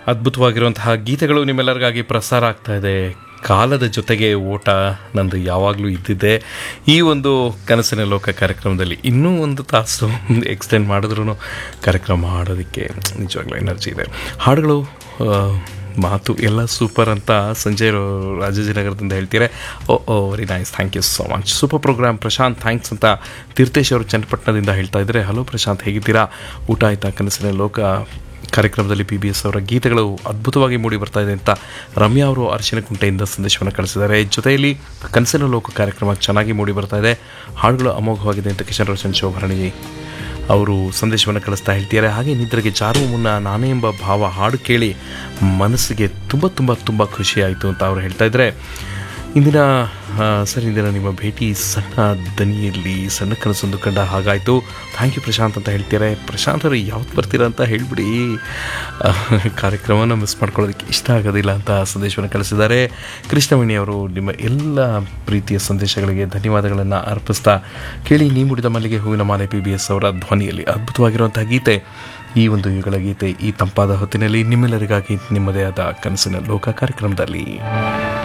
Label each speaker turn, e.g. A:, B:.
A: ಅದ್ಭುತವಾಗಿರುವಂತಹ ಗೀತೆಗಳು ನಿಮ್ಮೆಲ್ಲರಿಗಾಗಿ ಪ್ರಸಾರ ಆಗ್ತಾ ಇದೆ ಕಾಲದ ಜೊತೆಗೆ ಓಟ ನಂದು ಯಾವಾಗಲೂ ಇದ್ದಿದ್ದೆ ಈ ಒಂದು ಕನಸಿನ ಲೋಕ ಕಾರ್ಯಕ್ರಮದಲ್ಲಿ ಇನ್ನೂ ಒಂದು ತಾಸು ಎಕ್ಸ್ಟೆಂಡ್ ಮಾಡಿದ್ರೂ ಕಾರ್ಯಕ್ರಮ ಮಾಡೋದಕ್ಕೆ ನಿಜವಾಗ್ಲೂ ಎನರ್ಜಿ ಇದೆ ಹಾಡುಗಳು ಆ, ಮಾತು ಎಲ್ಲ ಸೂಪರ್ ಅಂತ ಸಂಜಯ್ ಅವರು ರಾಜಾಜಿನಗರದಿಂದ ಹೇಳ್ತೀರಾ ಓ ಓ very nice thank you so much super program Prashanth thanks ಅಂತ ತೀರ್ಥೇಶ್ ಅವರು ಚನ್ನಪಟ್ಟಣದಿಂದ ಹೇಳ್ತಾ ಇದ್ದಾರೆ ಹಲೋ ಪ್ರಶಾಂತ್ ಹೇಗಿದ್ದೀರಾ ಊಟ ಆಯ್ತಾ ಕನಸಿನ ಲೋಕ ಕಾರ್ಯಕ್ರಮದಲ್ಲಿ ಪಿ ಬಿ ಎಸ್ ಅವರ ಗೀತೆಗಳು ಅದ್ಭುತವಾಗಿ ಮೂಡಿ ಬರ್ತಾ ಇದೆ ಅಂತ ರಮ್ಯಾ ಅವರು ಅರಿಶಿನಕುಂಟೆಯಿಂದ ಸಂದೇಶವನ್ನು ಕಳಿಸಿದ್ದಾರೆ ಜೊತೆಯಲ್ಲಿ ಕನಸಿನ ಲೋಕ ಕಾರ್ಯಕ್ರಮ ಚೆನ್ನಾಗಿ ಮೂಡಿ ಬರ್ತಾ ಇದೆ ಹಾಡುಗಳು ಅಮೋಘವಾಗಿದೆ ಅಂತ ಕಿಶನ್ ರೋಷನ್ ಶೋಭರಣಿ ಅವರು ಸಂದೇಶವನ್ನು ಕಳಿಸ್ತಾ ಹೇಳ್ತಿದ್ದಾರೆ ಹಾಗೆ ನಿದ್ರೆಗೆ ಜಾರುವ ಮುನ್ನ ನಾನೇ ಎಂಬ ಭಾವ ಹಾಡು ಕೇಳಿ ಮನಸ್ಸಿಗೆ ತುಂಬ ತುಂಬ ತುಂಬ ಖುಷಿಯಾಯಿತು ಅಂತ ಅವರು ಹೇಳ್ತಾ ಇದ್ದಾರೆ ಇಂದಿನ ಆ, ಸರ್ ಇಂದಿನ ನಿಮ್ಮ ಭೇಟಿ ಸಣ್ಣ ದನಿಯಲ್ಲಿ ಸಣ್ಣ ಕನಸೊಂದು ಕಂಡ ಹಾಗಾಯಿತು ಥ್ಯಾಂಕ್ ಯು ಪ್ರಶಾಂತ್ ಅಂತ ಹೇಳ್ತಾರೆ ಪ್ರಶಾಂತ್ ಅವರು ಯಾವತ್ತು ಬರ್ತೀರಾ ಅಂತ ಹೇಳಿಬಿಡಿ ಕಾರ್ಯಕ್ರಮನ ಮಿಸ್ ಮಾಡ್ಕೊಳ್ಳೋದಕ್ಕೆ ಇಷ್ಟ ಆಗೋದಿಲ್ಲ ಅಂತ ಸಂದೇಶವನ್ನು ಕಳಿಸಿದ್ದಾರೆ ಕೃಷ್ಣವೇಣಿ ಅವರು ನಿಮ್ಮ ಎಲ್ಲ ಪ್ರೀತಿಯ ಸಂದೇಶಗಳಿಗೆ ಧನ್ಯವಾದಗಳನ್ನು ಅರ್ಪಿಸ್ತಾ ಕೇಳಿ ನೀ ಮುಡಿದ ಮಲ್ಲಿಗೆ ಹೂವಿನ ಮಾಲೆ ಪಿ ಬಿ ಎಸ್ ಅವರ ಧ್ವನಿಯಲ್ಲಿ ಅದ್ಭುತವಾಗಿರುವಂಥ ಗೀತೆ ಈ ಒಂದು ಯುಗಳ ಗೀತೆ ಈ ತಂಪಾದ ಹೊತ್ತಿನಲ್ಲಿ ನಿಮ್ಮೆಲ್ಲರಿಗಾಗಿ ನಿಮ್ಮದೇ ಆದ ಕನಸಿನ ಲೋಕ ಕಾರ್ಯಕ್ರಮದಲ್ಲಿ